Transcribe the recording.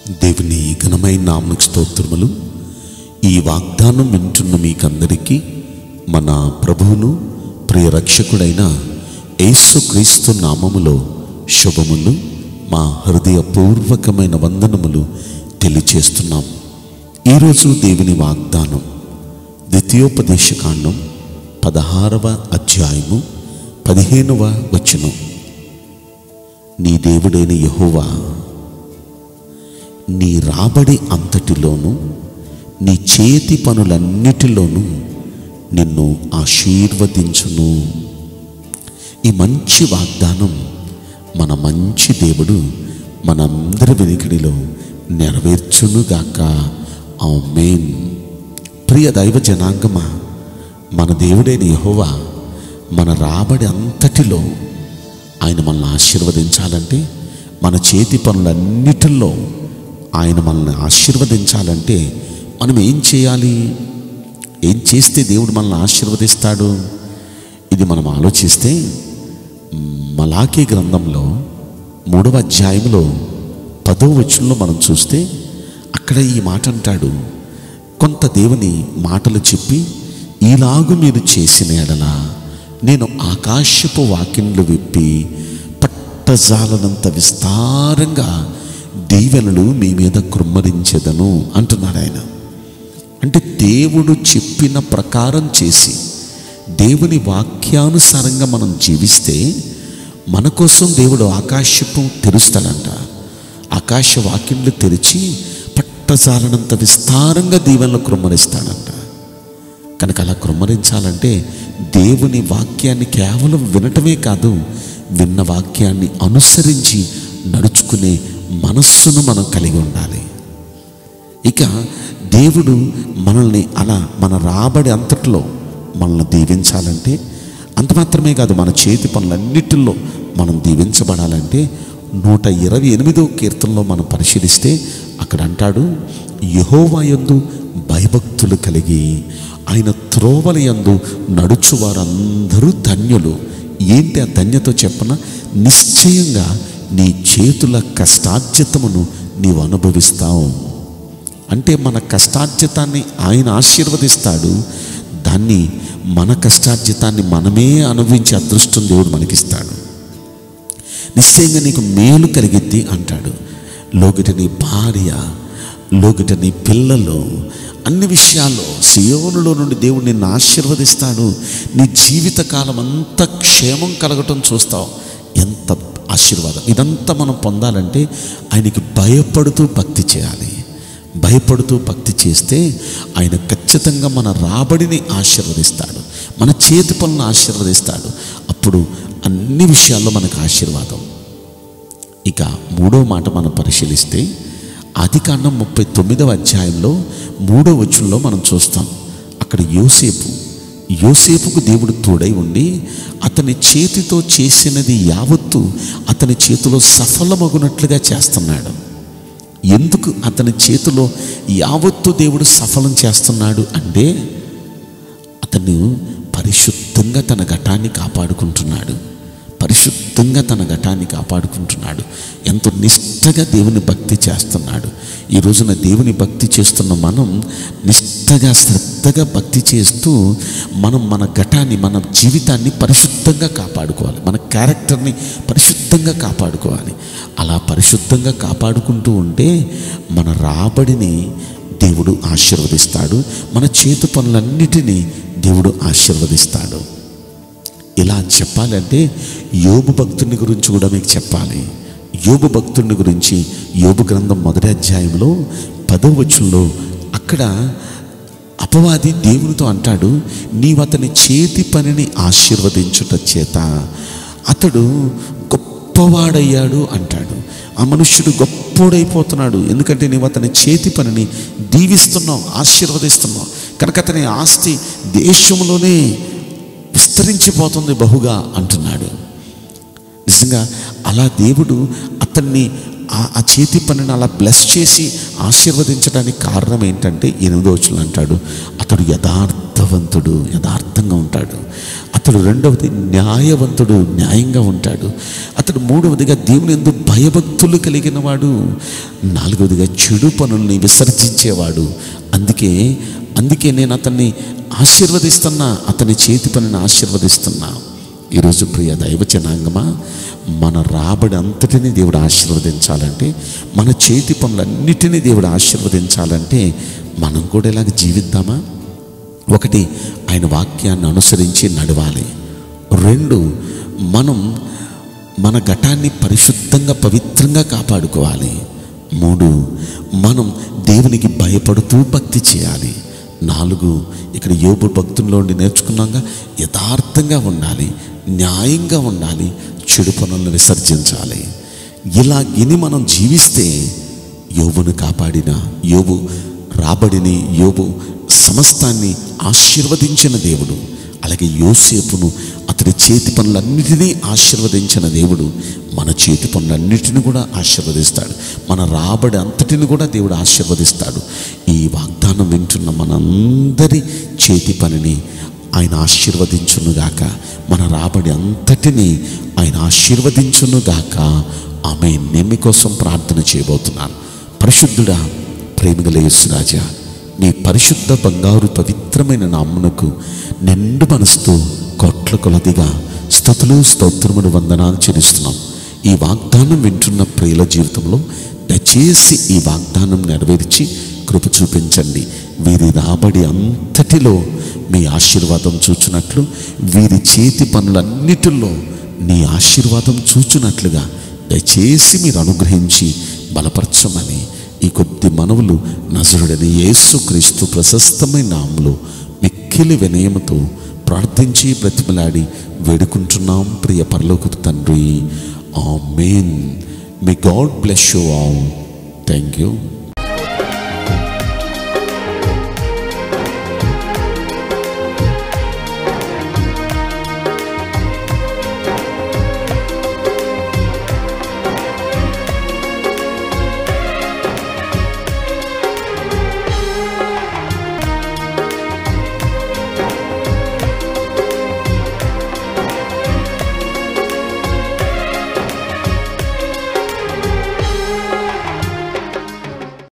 దేవుని ఘనమైన నామకు స్తోత్రములు ఈ వాగ్దానం వింటున్న మీకందరికీ మన ప్రభువును ప్రియ రక్షకుడైన యేసుక్రీస్తు నామములో శుభములు మా హృదయపూర్వకమైన వందనములు తెలియచేస్తున్నాం ఈరోజు దేవుని వాగ్దానం ద్వితీయోపదేశకాండం పదహారవ అధ్యాయము పదిహేనవ వచనం నీ దేవుడైన యెహోవా నీ రాబడి అంతటిలోనూ నీ చేతి పనులన్నిటిలోనూ నిన్ను ఆశీర్వదించును ఈ మంచి వాగ్దానం మన మంచి దేవుడు మనందరి వెనుకడిలో నెరవేర్చునుగాక ఆమేన్ ప్రియ దైవ జనాంగమా మన దేవుడైన యెహోవా మన రాబడి అంతటిలో ఆయన మనల్ని ఆశీర్వదించాలంటే మన చేతి పనులన్నిటిలో ఆయన మనల్ని ఆశీర్వదించాలంటే మనం ఏం చేయాలి ఏం చేస్తే దేవుడు మనల్ని ఆశీర్వదిస్తాడు ఇది మనం ఆలోచిస్తే మలాఖీ గ్రంథంలో మూడవ అధ్యాయంలో పదో వచనంలో మనం చూస్తే అక్కడ ఈ మాట అంటాడు కొంత దేవుని మాటలు చెప్పి ఈలాగు మీరు చేసిన ఎడల నేను ఆకాశపు వాకిన్లు విప్పి పట్టజాలనంత విస్తారంగా దీవెనలు మీ మీద కృమ్మరించెదను అంటున్నాడు ఆయన అంటే దేవుడు చెప్పిన ప్రకారం చేసి దేవుని వాక్యానుసారంగా మనం జీవిస్తే మన కోసం దేవుడు ఆకాశపు తెరుస్తాడంట ఆకాశ వాక్యంలు తెరిచి పట్టజాలనంత విస్తారంగా దీవెనలు కృమ్మరిస్తాడంట కనుక అలా కృమ్మరించాలంటే దేవుని వాక్యాన్ని కేవలం వినటమే కాదు విన్న వాక్యాన్ని అనుసరించి నడుచుకునే మనస్సును మనం కలిగి ఉండాలి ఇక దేవుడు మనల్ని అలా మన రాబడి అంతట్లో మనల్ని దీవించాలంటే అంత మాత్రమే కాదు మన చేతి పనులన్నిటిలో మనం దీవించబడాలంటే నూట ఇరవై ఎనిమిదో కీర్తనలో మనం పరిశీలిస్తే అక్కడ అంటాడు యహోవాయందు భయభక్తులు కలిగి ఆయన త్రోవల యందు నడుచువారందరూ ధన్యులు ఏంటి ఆ ధన్యతో చెప్పన నిశ్చయంగా నీ చేతుల కష్టార్జితమును నీవు అనుభవిస్తావు అంటే మన కష్టార్జితాన్ని ఆయన ఆశీర్వదిస్తాడు దాన్ని మన కష్టార్జితాన్ని మనమే అనుభవించే అదృష్టం దేవుడు మనకిస్తాడు నిశ్చయంగా నీకు మేలు కలిగిద్ది అంటాడు లోగిట నీ భార్య లోగిట నీ పిల్లలు అన్ని విషయాల్లో సియోనులో నుండి దేవుడు నిన్ను ఆశీర్వదిస్తాడు నీ జీవితకాలం అంతా క్షేమం కలగటం చూస్తావు ఎంత ఆశీర్వాదం ఇదంతా మనం పొందాలంటే ఆయనకి భయపడుతూ భక్తి చేయాలి భయపడుతూ భక్తి చేస్తే ఆయన ఖచ్చితంగా మన రాబడిని ఆశీర్వదిస్తాడు మన చేతి పనులను ఆశీర్వదిస్తాడు అప్పుడు అన్ని విషయాల్లో మనకు ఆశీర్వాదం ఇక మూడో మాట మనం పరిశీలిస్తే ఆది కాండం ముప్పై తొమ్మిదవ అధ్యాయంలో మూడో వచనంలో మనం చూస్తాం అక్కడ యోసేపు యోసేపుకు దేవుడు తోడై ఉండి అతని చేతితో చేసినది యావత్తు అతని చేతిలో సఫలమగునట్లుగా చేస్తున్నాడు ఎందుకు అతని చేతిలో యావత్తు దేవుడు సఫలం చేస్తున్నాడు అంటే అతను పరిశుద్ధంగా తన ఘటాన్ని కాపాడుకుంటున్నాడు పరిశుద్ధంగా తన ఘటాన్ని కాపాడుకుంటున్నాడు ఎంతో నిష్టగా దేవుని భక్తి చేస్తున్నాడు ఈ రోజున దేవుని భక్తి చేస్తున్న మనం నిష్టగా శ్రద్ధగా భక్తి చేస్తూ మనం మన ఘటాన్ని మన జీవితాన్ని పరిశుద్ధంగా కాపాడుకోవాలి మన క్యారెక్టర్ని పరిశుద్ధంగా కాపాడుకోవాలి అలా పరిశుద్ధంగా కాపాడుకుంటూ ఉంటే మన రాబడిని దేవుడు ఆశీర్వదిస్తాడు మన చేతు పనులన్నిటినీ దేవుడు ఆశీర్వదిస్తాడు ఇలా చెప్పాలంటే యోబు భక్తుని గురించి కూడా మీకు చెప్పాలి యోబు భక్తుని గురించి యోబు గ్రంథం మొదటి అధ్యాయంలో పదో వచనంలో అక్కడ అపవాది దేవునితో అంటాడు నీవు అతని చేతి పనిని ఆశీర్వదించుట చేత అతడు గొప్పవాడయ్యాడు అంటాడు ఆ మనుష్యుడు గొప్పోడైపోతున్నాడు ఎందుకంటే నీవు అతని చేతి పనిని దీవిస్తున్నావు ఆశీర్వదిస్తున్నావు కనుక అతని ఆస్తి దేశంలోనే విస్తరించిపోతుంది బహుగా అంటున్నాడు నిజంగా అలా దేవుడు అతన్ని ఆ ఆ చేతి పనిని అలా బ్లెస్ చేసి ఆశీర్వదించడానికి కారణం ఏంటంటే ఎనిమిదో వచనం అంటాడు అతడు యథార్థ యథార్థవంతుడు యథార్థంగా ఉంటాడు అతడు రెండవది న్యాయవంతుడు న్యాయంగా ఉంటాడు అతడు మూడవదిగా దేవుని ఎందు భయభక్తులు కలిగిన వాడు నాలుగవదిగా చెడు పనుల్ని విసర్జించేవాడు అందుకే అందుకే నేను అతన్ని ఆశీర్వదిస్తున్నా అతని చేతి పనిని ఆశీర్వదిస్తున్నా ఈరోజు ప్రియ దైవ జనాంగమా మన రాబడి అంతటిని దేవుడు ఆశీర్వదించాలంటే మన చేతి పనులన్నిటినీ దేవుడు ఆశీర్వదించాలంటే మనం కూడా ఇలాగ జీవిద్దామా ఒకటి ఆయన వాక్యాన్ని అనుసరించి నడవాలి రెండు మనం మన ఘటాన్ని పరిశుద్ధంగా పవిత్రంగా కాపాడుకోవాలి మూడు మనం దేవునికి భయపడుతూ భక్తి చేయాలి నాలుగు ఇక్కడ యోబు భక్తుల్లో ఉండి నేర్చుకున్నాగా యథార్థంగా ఉండాలి న్యాయంగా ఉండాలి చెడు పనులను విసర్జించాలి ఇలా ఇని మనం జీవిస్తే యోబును కాపాడిన యోబు రాబడిని యోబు సమస్తాన్ని ఆశీర్వదించిన దేవుడు అలాగే యోసేపును అతడి చేతి పనులన్నిటినీ ఆశీర్వదించిన దేవుడు మన చేతి పనులన్నిటిని కూడా ఆశీర్వదిస్తాడు మన రాబడి అంతటిని కూడా దేవుడు ఆశీర్వదిస్తాడు ఈ వాగ్దానం వింటున్న మనందరి చేతి పనిని ఆయన ఆశీర్వదించునుగాక మన రాబడి అంతటిని ఆయన ఆశీర్వదించునుగాక ఆమె నేను మీకోసం ప్రార్థన చేయబోతున్నాను పరిశుద్ధుడా ప్రేమగల యేసురాజా నీ పరిశుద్ధ బంగారు పవిత్రమైన నామ్మునకు నిండు మనసుతో కోట్ల కొలదిగా స్థుతులు స్తోత్రములు వందనాలు చెల్లిస్తున్నాం ఈ వాగ్దానం వింటున్న ప్రియుల జీవితంలో దయచేసి ఈ వాగ్దానం నెరవేర్చి కృప చూపించండి వీరి రాబడి అంతటిలో మీ ఆశీర్వాదం చూచినట్లు వీరి చేతి పనులన్నిటిలో నీ ఆశీర్వాదం చూచున్నట్లుగా దయచేసి మీరు అనుగ్రహించి బలపరచమని ఈ కొద్ది మనవులు నజరుడని యేసుక్రీస్తు ప్రశస్తమైన నామములో మిక్కిలి వినయముతో ప్రార్థించి బ్రతిమలాడి వేడుకుంటున్నాం ప్రియ పరలోకపు తండ్రి amen may God bless you all thank you